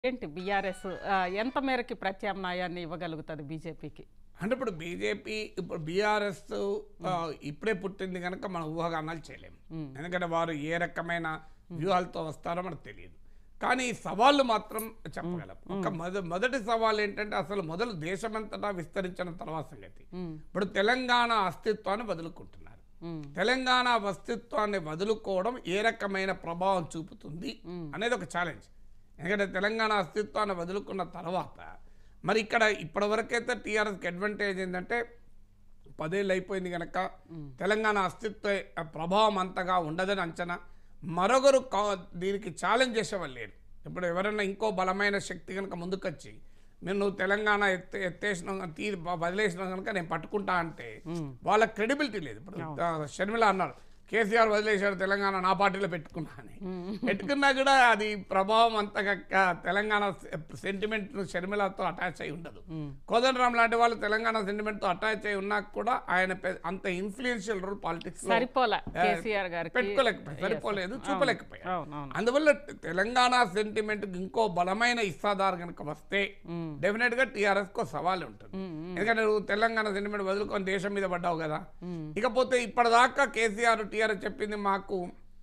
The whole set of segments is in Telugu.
ఏంటి బీఆర్ఎస్ ఎంత మేరకి ప్రత్యామ్నాయాన్ని ఇవ్వగలుగుతుంది బీజేపీకి అంటే ఇప్పుడు బీజేపీ ఇప్పుడు బీఆర్ఎస్ ఇప్పుడే పుట్టింది కనుక మనం ఊహాగానాలు చేయలేము ఎందుకంటే వారు ఏ రకమైన వ్యూహాలతో వస్తారో మనకు తెలియదు కానీ సవాళ్ళు మాత్రం చెప్పగలం ఒక మొద మొదటి సవాల్ ఏంటంటే అసలు మొదలు దేశమంతటా విస్తరించిన తర్వాత సంగతి ఇప్పుడు తెలంగాణ అస్తిత్వాన్ని వదులుకుంటున్నారు మ్మ్. తెలంగాణ అస్తిత్వాన్ని వదులుకోవడం ఏ రకమైన ప్రభావం చూపుతుంది అనేది ఒక ఛాలెంజ్ ఎందుకంటే తెలంగాణ అస్తిత్వాన్ని వదులుకున్న తర్వాత మరి ఇక్కడ ఇప్పటివరకైతే టీఆర్ఎస్కి అడ్వాంటేజ్ ఏంటంటే పదేళ్ళు అయిపోయింది కనుక తెలంగాణ అస్తిత్వ ప్రభావం అంతగా ఉండదని అంచనా మరొకరు కా- దీనికి ఛాలెంజ్ చేసేవాళ్ళు లేరు ఇప్పుడు ఎవరైనా ఇంకో బలమైన శక్తి కనుక ముందుకొచ్చి మీరు నువ్వు తెలంగాణ ఎత్తే ఎత్తేసిన తీ వదిలేసిన కనుక నేను పట్టుకుంటా అంటే వాళ్ళ క్రెడిబిలిటీ లేదు ఇప్పుడు ఆ, షర్మిల అన్నారు కేసీఆర్ వదిలేశాడు తెలంగాణ నా పార్టీలో పెట్టుకున్నా అని పెట్టుకున్నా కూడా అది ప్రభావం అంతగా క- తెలంగాణ సెంటిమెంట్ షర్మిలతో అటాచ్ అయి ఉండదు కోదండరామ్ లాంటి వాళ్ళు తెలంగాణ సెంటిమెంట్ తో అటాచ్ అయి ఉన్నా కూడా ఆయన పె- అంత ఇన్ఫ్లుయెన్షియల్ రోల్ పాలిటిక్స్ సరిపోలే కేసీఆర్ గారికి పెట్టుకోలేకపోయారు సరిపోలేదు చూపలేకపోయారు అవును అవును అందువల్ల తెలంగాణ సెంటిమెంట్ ఇంకో బలమైన ఇస్తాదారు కనుక వస్తే డెఫినెట్ గా టీఆర్ఎస్ కో సవాల్ ఉంటుంది ఎందుకంటే నువ్వు తెలంగాణ సెంటిమెంట్ వదులుకొని దేశం మీద పడ్డావు కదా ఇకపోతే ఇప్పటిదాకా కేసీఆర్ టీఆర్ఎస్ చెప్పింది మాకు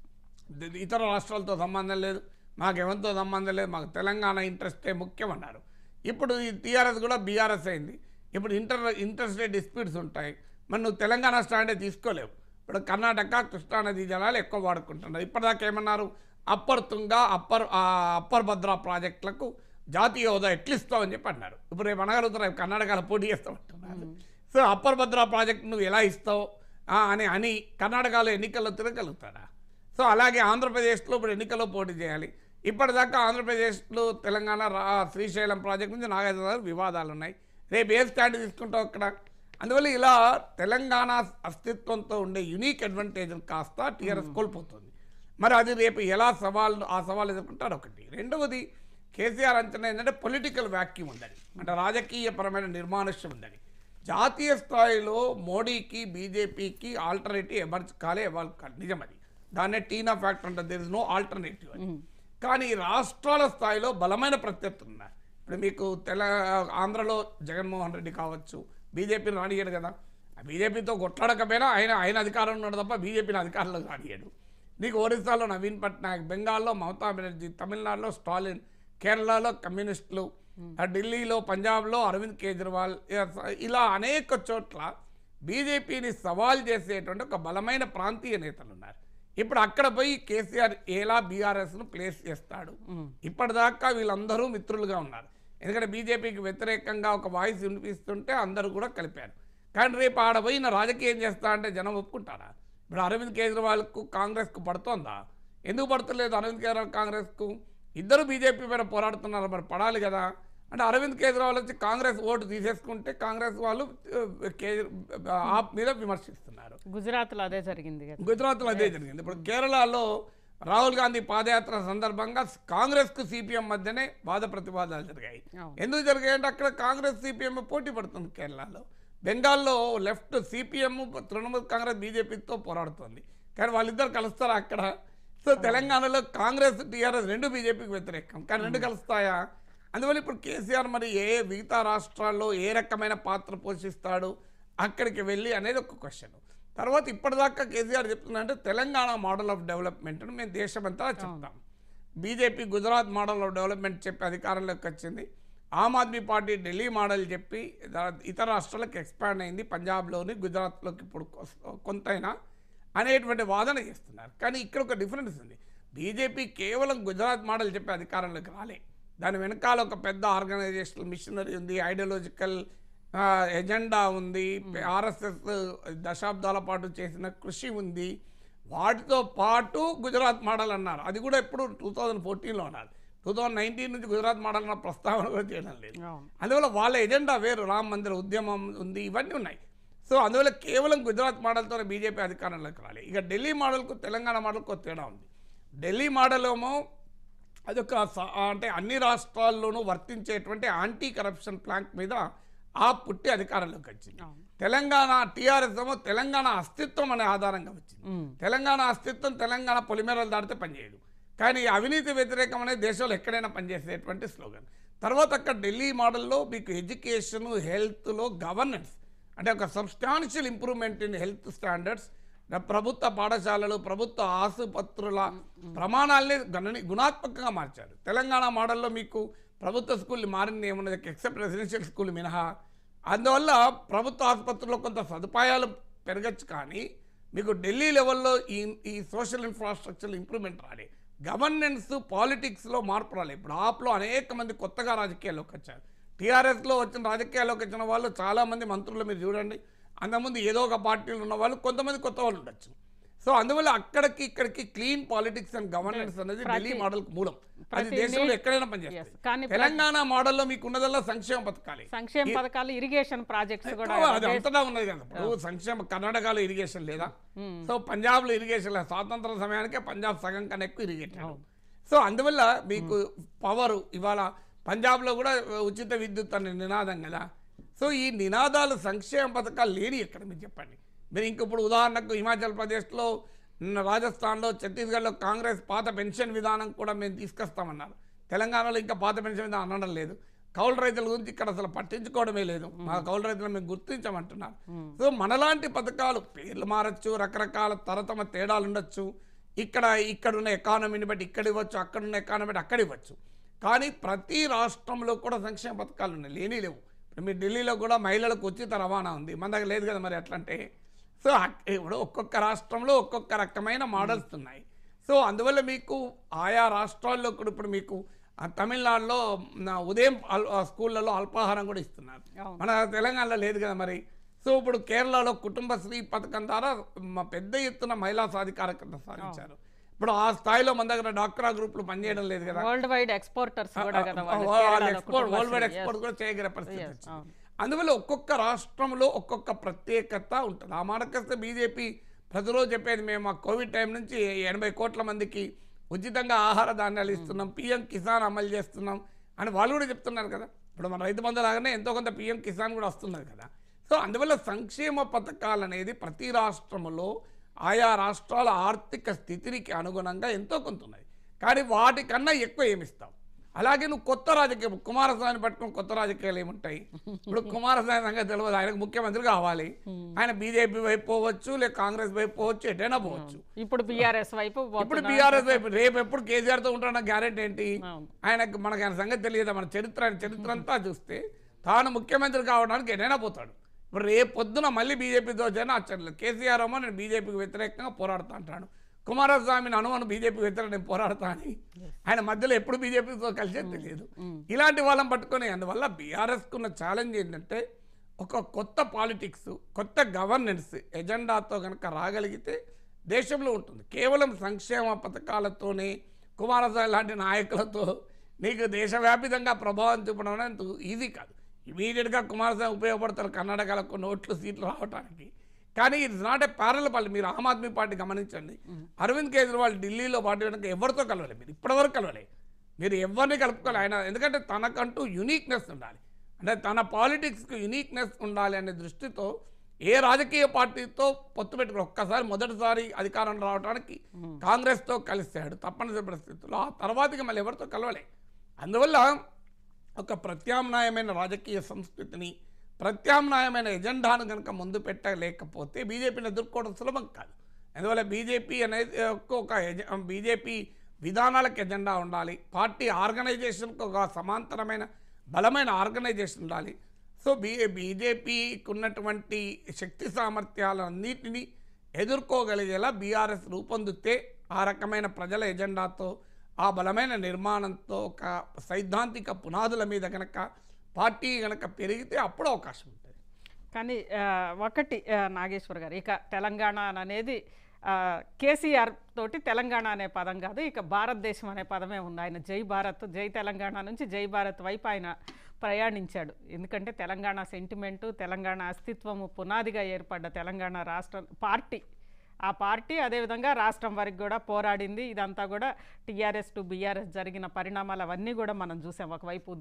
ది- ఇతర రాష్ట్రాలతో సంబంధం లేదు మాకు ఎవరితో సంబంధం లేదు మాకు తెలంగాణ ఇంట్రెస్టే ముఖ్యం అన్నారు ఇప్పుడు ఈ టీఆర్ఎస్ కూడా బీఆర్ఎస్ అయింది ఇప్పుడు ఇంటర్ ఇంటర్ స్టేట్ డిస్ప్యూట్స్ ఉంటాయి మరి నువ్వు తెలంగాణ స్టాండే తీసుకోలేవు ఇప్పుడు కర్ణాటక కృష్ణానది జలాలు ఎక్కువ వాడుకుంటున్నారు ఇప్పటిదాకా ఏమన్నారు అప్పర్ తుంగ అప్పర్ ఆ, అప్పర్ భద్ర ప్రాజెక్టులకు జాతీయ హోదా ఎట్లు ఇస్తావు అని చెప్పి అన్నారు ఇప్పుడు రేపు అనగలుగుతారు కర్ణాటకలో పోటీ చేస్తామంటున్నారు సో అప్పర్ భద్ర ప్రాజెక్ట్ నువ్వు ఎలా ఇస్తావు ఆ, అని అని కర్ణాటకలో ఎన్నికల్లో తిరగలుగుతారా సో అలాగే ఆంధ్రప్రదేశ్లో ఇప్పుడు ఎన్నికల్లో పోటీ చేయాలి ఇప్పటిదాకా ఆంధ్రప్రదేశ్లో తెలంగాణ రా శ్రీశైలం ప్రాజెక్ట్ నుంచి నాగార్జున వివాదాలు ఉన్నాయి రేపు ఏ స్టాండ్ తీసుకుంటావు అక్కడ అందువల్ల ఇలా తెలంగాణ అస్తిత్వంతో ఉండే యునీక్ అడ్వాంటేజ్ కాస్త టీఆర్ఎస్ కోల్పోతుంది మరి అది రేపు ఎలా సవాల్ ఆ సవాల్ ఎదుర్కొంటారు ఒకటి రెండవది కేసీఆర్ అంచనా ఏంటంటే పొలిటికల్ వ్యాక్యూమ్ ఉందని అంటే రాజకీయపరమైన నిర్మానుష్యం ఉందని జాతీయ స్థాయిలో మోడీకి బీజేపీకి ఆల్టర్నేటివ్ ఎమర్జ్ కాలే ఎవాల్వ్ కాలే నిజం అది దాన్నే టీనా ఫ్యాక్టర్ అంటే దెర్ ఇస్ నో ఆల్టర్నేటివ్ అని కానీ రాష్ట్రాల స్థాయిలో బలమైన ప్రత్యర్థులు ఉన్నారు ఇప్పుడు మీకు తెల ఆంధ్రలో జగన్మోహన్ రెడ్డి కావచ్చు బీజేపీని రానియడు కదా ఆ బీజేపీతో కొట్లాడకపోయినా ఆయన ఆయన అధికారంలో ఉన్నాడు తప్ప బీజేపీని అధికారంలో రానియడు నీకు ఒరిస్సాలో నవీన్ పట్నాయక్ బెంగాల్లో మమతా బెనర్జీ తమిళనాడులో స్టాలిన్ కేరళలో కమ్యూనిస్టులు ఆ ఢిల్లీలో పంజాబ్లో అరవింద్ కేజ్రీవాల్ ఇ- ఇలా అనేక చోట్ల బీజేపీని సవాల్ చేసేటువంటి ఒక బలమైన ప్రాంతీయ నేతలు ఉన్నారు ఇప్పుడు అక్కడ పోయి కేసీఆర్ ఎలా బీఆర్ఎస్ను ప్లేస్ చేస్తాడు ఇప్పటిదాకా వీళ్ళందరూ మిత్రులుగా ఉన్నారు ఎందుకంటే బీజేపీకి వ్యతిరేకంగా ఒక వాయిస్ వినిపిస్తుంటే అందరూ కూడా కలిపారు కానీ రేపు ఆడ పోయిన రాజకీయం చేస్తా అంటే జనం ఒప్పుకుంటారా ఇప్పుడు అరవింద్ కేజ్రీవాల్కు కాంగ్రెస్కు పడుతోందా ఎందుకు పడతలేదు అరవింద్ కేజ్రీవాల్ కాంగ్రెస్కు ఇద్దరు బీజేపీ పైన పోరాడుతున్నారు మరి పడాలి కదా అంటే అరవింద్ కేజ్రీవాల్ వచ్చి కాంగ్రెస్ ఓటు తీసేసుకుంటే కాంగ్రెస్ వాళ్ళు ఆ, కేజ్రీ ఆప్ మీద విమర్శిస్తున్నారు గుజరాత్లో అదే జరిగింది కదా గుజరాత్లో అదే జరిగింది ఇప్పుడు కేరళలో రాహుల్ గాంధీ పాదయాత్ర సందర్భంగా కాంగ్రెస్కు సిపిఎం మధ్యనే వాద ప్రతివాదాలు జరిగాయి అవును. ఎందుకు జరిగాయంటే అక్కడ కాంగ్రెస్ సిపిఎం పోటీ పడుతుంది కేరళలో బెంగాల్లో లెఫ్ట్ సిపిఎం తృణమూల్ కాంగ్రెస్ బీజేపీతో పోరాడుతుంది కానీ వాళ్ళిద్దరు కలుస్తారా అక్కడ సో తెలంగాణలో కాంగ్రెస్ టీఆర్ఎస్ రెండు బీజేపీకి వ్యతిరేకం కానీ రెండు కలుస్తాయా అందువల్ల ఇప్పుడు కేసీఆర్ మరి ఏ మిగతా రాష్ట్రాల్లో ఏ రకమైన పాత్ర పోషిస్తాడు అక్కడికి వెళ్ళి అనేది ఒక క్వశ్చన్ తర్వాత ఇప్పటిదాకా కేసీఆర్ చెప్తున్నా అంటే తెలంగాణ మోడల్ ఆఫ్ డెవలప్మెంట్ అని మేము దేశమంతా చెప్తాం BJP Gujarat model of development చెప్పి అధికారంలోకి వచ్చింది ఆమ్ ఆద్మీ పార్టీ ఢిల్లీ మోడల్ చెప్పి దా- ఇతర రాష్ట్రాలకు ఎక్స్పాండ్ అయింది పంజాబ్లోని గుజరాత్లోకి ఇప్పుడు కొ- కొంతైనా అనేటువంటి వాదన చేస్తున్నారు కానీ ఇక్కడ ఒక డిఫరెన్స్ ఉంది బీజేపీ కేవలం గుజరాత్ మోడల్ చెప్పి అధికారంలోకి రాలే దాని వెనకాల ఒక పెద్ద ఆర్గనైజేషనల్ మిషనరీ ఉంది ఐడియాలజికల్ ఎజెండా ఉంది ఆర్ఎస్ఎస్ దశాబ్దాల పాటు చేసిన కృషి ఉంది వాటితో పాటు గుజరాత్ మోడల్ అన్నారు అది కూడా ఎప్పుడు టూ థౌజండ్ ఫోర్టీన్లో అన్నారు టూ థౌజండ్ నైన్టీన్ నుంచి గుజరాత్ మోడల్ అన్న ప్రస్తావన కూడా చేయడం లేదు అవును అందువల్ల వాళ్ళ ఎజెండా వేరు రామ్ మందిర ఉద్యమం ఉంది ఇవన్నీ ఉన్నాయి సో అందువల్ల కేవలం గుజరాత్ మోడల్తో బీజేపీ అధికారంలోకి రాలి ఇక ఢిల్లీ మోడల్కు తెలంగాణ మోడల్కు ఒక తేడా ఉంది ఢిల్లీ మోడల్ ఏమో అదొక స- అంటే అన్ని రాష్ట్రాల్లోనూ వర్తించేటువంటి యాంటీ కరప్షన్ ప్లాంక్ మీద ఆ పుట్టి అధికారంలోకి వచ్చింది అవును. తెలంగాణ టీఆర్ఎస్ ఏమో తెలంగాణ అస్తిత్వం అనే ఆధారంగా వచ్చింది ఉమ్. తెలంగాణ అస్తిత్వం తెలంగాణ పొలిమేరలు దాటితే పనిచేయదు కానీ అవినీతి వ్యతిరేకం అనేది దేశంలో ఎక్కడైనా పనిచేసేటువంటి స్లోగన్ తర్వాత అక్కడ ఢిల్లీ మోడల్లో మీకు ఎడ్యుకేషన్ హెల్త్లో గవర్నెన్స్ అంటే ఒక substantial improvement in health standards ప్రభుత్వ పాఠశాలలు ప్రభుత్వ ఆసుపత్రుల ప్రమాణాలని గణని గుణాత్మకంగా మార్చారు తెలంగాణ మోడల్లో మీకు ప్రభుత్వ స్కూల్ మారింది ఏమున్నది ఎక్సెప్ట్ రెసిడెన్షియల్ స్కూల్ మినహా అందువల్ల ప్రభుత్వ ఆసుపత్రుల్లో కొంత సదుపాయాలు పెరగచ్చు కానీ మీకు ఢిల్లీ లెవెల్లో ఈ ఈ సోషల్ ఇన్ఫ్రాస్ట్రక్చర్ ఇంప్రూవ్మెంట్ రాలే గవర్నెన్స్ పాలిటిక్స్లో మార్పు రాలే ఇప్పుడు ఆప్లో అనేక మంది కొత్తగా రాజకీయాల్లోకి వచ్చారు టీఆర్ఎస్లో వచ్చిన రాజకీయాల్లోకి వచ్చిన వాళ్ళు చాలామంది మంత్రులు మీరు చూడండి అంతకుముందు ఏదో ఒక పార్టీలో ఉన్న వాళ్ళు కొంతమంది కొత్త వాళ్ళు ఉండొచ్చు సో అందువల్ల అక్కడికి ఇక్కడికి క్లీన్ పాలిటిక్స్ అండ్ గవర్నెన్స్ అనేది ఢిల్లీ మోడల్కి మూలం అది ప్రతి దేశంలో నీ- ఎక్కడైనా Yes. పనిచేస్తుంది కానీ తెలంగాణ మోడల్లో మీకు ఉన్నదల్లా సంక్షేమ పథకాలే సంక్షేమ పథకాలు ఇరిగేషన్ ప్రాజెక్ట్స్ కూడా ఎక్కువ అది అంతటా ఉన్నది కదా ఇప్పుడు సంక్షేమ కర్ణాటకలో ఇరిగేషన్ లేదా సో పంజాబ్లో ఇరిగేషన్ లేదు స్వాతంత్ర సమయానికే పంజాబ్ సగం కన్నా ఎక్కువ ఇరిగేషన్ సో అందువల్ల మీకు పవర్ ఇవాళ పంజాబ్లో కూడా ఉచిత విద్యుత్ అనే నినాదం కదా సో ఈ నినాదాలు సంక్షేమ పథకాలు లేని ఎక్కడ మీరు చెప్పండి మీరు ఇంక ఇప్పుడు ఉదాహరణకు హిమాచల్ ప్రదేశ్లో నిన్న రాజస్థాన్లో ఛత్తీస్గఢ్లో కాంగ్రెస్ పాత పెన్షన్ విధానం కూడా మేము తీసుకొస్తామన్నారు తెలంగాణలో ఇంకా పాత పెన్షన్ విధానం అనడం లేదు కౌలు రైతుల గురించి ఇక్కడ అసలు పట్టించుకోవడమే లేదు మా కౌలు రైతులను మేము గుర్తించమంటున్నారు సో మనలాంటి పథకాలు పేర్లు మారచ్చు రకరకాల తరతమ తేడాలు ఉండొచ్చు ఇక్కడ ఇక్కడున్న ఎకానమీని బట్టి ఇక్కడ ఇవ్వచ్చు అక్కడున్న ఎకానమీ బట్టి అక్కడ ఇవ్వచ్చు కానీ ప్రతి రాష్ట్రంలో కూడా సంక్షేమ పథకాలు ఉన్నాయి లేని లేవు ఇప్పుడు మీ ఢిల్లీలో కూడా మహిళలకు ఉచిత రవాణా ఉంది మన దగ్గర లేదు కదా మరి ఎట్లా అంటే సో అక్- ఇప్పుడు ఒక్కొక్క రాష్ట్రంలో ఒక్కొక్క రకమైన మోడల్స్ ఉన్నాయి సో అందువల్ల మీకు ఆయా రాష్ట్రాల్లో కూడా ఇప్పుడు మీకు ఆ తమిళనాడులో నా ఉదయం అల్- ఆ స్కూళ్ళలో అల్పాహారం కూడా ఇస్తున్నారు అవును. మన తెలంగాణలో లేదు కదా మరి సో ఇప్పుడు కేరళలో కుటుంబ శ్రీ పథకం ద్వారా మ- పెద్ద ఎత్తున మహిళా సాధికారకత సాధించారు ఇప్పుడు ఆ స్థాయిలో మన దగ్గర డాక్టరా గ్రూపులు పనిచేయడం లేదు కదా వరల్డ్ వైడ్ ఎక్స్పోర్టర్స్ కూడా కదా వాళ్ళు వాళ్ళు కేరళలో export worldwide Kudumbashree. Export కూడా చేయగల పరిస్థితి Yes, వచ్చింది. అవును. అందువల్ల ఒక్కొక్క రాష్ట్రంలో ఒక్కొక్క ప్రత్యేకత ఉంటుంది ఆ మాటకొస్తే బీజేపీ ప్రతిరోజు చెప్పేది మేము ఆ కోవిడ్ టైం నుంచి ఎనభై కోట్ల మందికి ఉచితంగా ఆహార ధాన్యాలు ఇస్తున్నాం పిఎం కిసాన్ అమలు చేస్తున్నాం అని వాళ్ళు కూడా చెప్తున్నారు కదా ఇప్పుడు మన రైతు బంధు లాగానే ఎంతో కొంత పిఎం కిసాన్ కూడా వస్తున్నది కదా సో అందువల్ల సంక్షేమ పథకాలు అనేది ప్రతి రాష్ట్రంలో ఆయా రాష్ట్రాల ఆర్థిక స్థితికి అనుగుణంగా ఎంతో కొంత ఉన్నది కానీ వాటికన్నా ఎక్కువ ఏమిస్తాం అలాగే నువ్వు కొత్త రాజకీయం కుమారస్వామిని పట్టుకుని కొత్త రాజకీయాలు ఏముంటాయి ఇప్పుడు కుమారస్వామి సంగతి తెలియదు ఆయనకు ముఖ్యమంత్రి కావాలి ఆయన బీజేపీ వైపు పోవచ్చు లేక కాంగ్రెస్ వైపు పోవచ్చు ఎటైనా పోవచ్చు ఇప్పుడు బీఆర్ఎస్ వైపు ఇప్పుడు పోతున్నారు. బీఆర్ఎస్ వైపు రేపు ఎప్పుడు కేసీఆర్ తో ఉంటాడన్న గ్యారెంటీ ఏంటి అవును. ఆయనకు మనకు ఆయన సంగతి తెలియదు మన చరిత్ర ఆయన చరిత్ర అంతా చూస్తే తాను ముఖ్యమంత్రి కావడానికి ఎటైనా పోతాడు ఇప్పుడు రేపు పొద్దున మళ్ళీ బీజేపీతో జన ఆశ్చర్యం కేసీఆర్ ఏమో నేను బీజేపీకి వ్యతిరేకంగా పోరాడుతా అంటాడు కుమారస్వామిని అనుమాను బీజేపీకి వ్యతిరేకంగా నేను పోరాడుతా అని ఆయన మధ్యలో ఎప్పుడు బీజేపీతో కలిసేది తెలియదు ఇలాంటి వాళ్ళని పట్టుకొని అందువల్ల బీఆర్ఎస్కు ఉన్న ఛాలెంజ్ ఏంటంటే ఒక కొత్త పాలిటిక్స్ కొత్త గవర్నెన్స్ ఎజెండాతో కనుక రాగలిగితే దేశంలో ఉంటుంది కేవలం సంక్షేమ పథకాలతోనే కుమారస్వామి లాంటి నాయకులతో నీకు దేశవ్యాపితంగా ప్రభావం చూపడం అనేది అంత ఈజీ కాదు ఇమీడియట్గా కుమారస్వామి ఉపయోగపడతారు కర్ణాటకలో కొన్ని ఓట్లు సీట్లు రావడానికి కానీ it's not a parallel party మీరు ఆమ్ ఆద్మీ పార్టీ గమనించండి అరవింద్ కేజ్రీవాల్ ఢిల్లీలో పార్టీ కనుక ఎవరితో కలవలే మీరు ఇప్పటివరకు కలవలే మీరు ఎవరిని కలుపుకోవాలి ఆయన ఎందుకంటే తనకంటూ యునీక్నెస్ ఉండాలి అంటే తన పాలిటిక్స్కి యునీక్నెస్ ఉండాలి అనే దృష్టితో ఏ రాజకీయ పార్టీతో పొత్తు పెట్టుకుని ఒక్కసారి మొదటిసారి అధికారం రావడానికి కాంగ్రెస్తో కలిశాడు తప్పనిసరి పరిస్థితుల్లో ఆ తర్వాతకి మళ్ళీ ఎవరితో కలవలే అందువల్ల ఒక ప్రత్యామ్నాయమైన రాజకీయ సంస్కృతిని ప్రత్యామ్నాయమైన ఎజెండాను కనుక ముందు పెట్టలేకపోతే బీజేపీని ఎదుర్కోవడం సులభం కాదు అందువల్ల బీజేపీ అనేది ఒక ఎజ- బీజేపీ విధానాలకు ఎజెండా ఉండాలి పార్టీ ఆర్గనైజేషన్కి ఒక సమాంతరమైన బలమైన ఆర్గనైజేషన్ ఉండాలి సో బీ బీజేపీకి ఉన్నటువంటి శక్తి సామర్థ్యాలన్నిటినీ ఎదుర్కోగలిగేలా బీఆర్ఎస్ రూపొందితే ఆ రకమైన ప్రజల ఎజెండాతో ఆ బలమైన నిర్మాణంతో ఒక సైద్ధాంతిక పునాదుల మీద కనుక పార్టీ కనుక పెరిగితే అప్పుడు అవకాశం ఉంటుంది కానీ ఆ, ఒకటి ఆ, నాగేశ్వర్ గారు ఇక తెలంగాణ అనేది ఆ, కేసీఆర్ తోటి తెలంగాణ అనే పదం కాదు ఇక భారతదేశం అనే పదమే ఉంది ఆయన జై భారత్ జై తెలంగాణ నుంచి జై భారత్ వైపు ఆయన ప్రయాణించాడు ఎందుకంటే తెలంగాణ సెంటిమెంటు తెలంగాణ అస్తిత్వము పునాదిగా ఏర్పడ్డ తెలంగాణ రాష్ట్ర పార్టీ ఆ పార్టీ అదేవిధంగా రాష్ట్రం వరకు కూడా పోరాడింది ఇదంతా కూడా టీఆర్ఎస్ టు బీఆర్ఎస్ జరిగిన పరిణామాలు అవన్నీ కూడా మనం చూసాం ఒకవైపు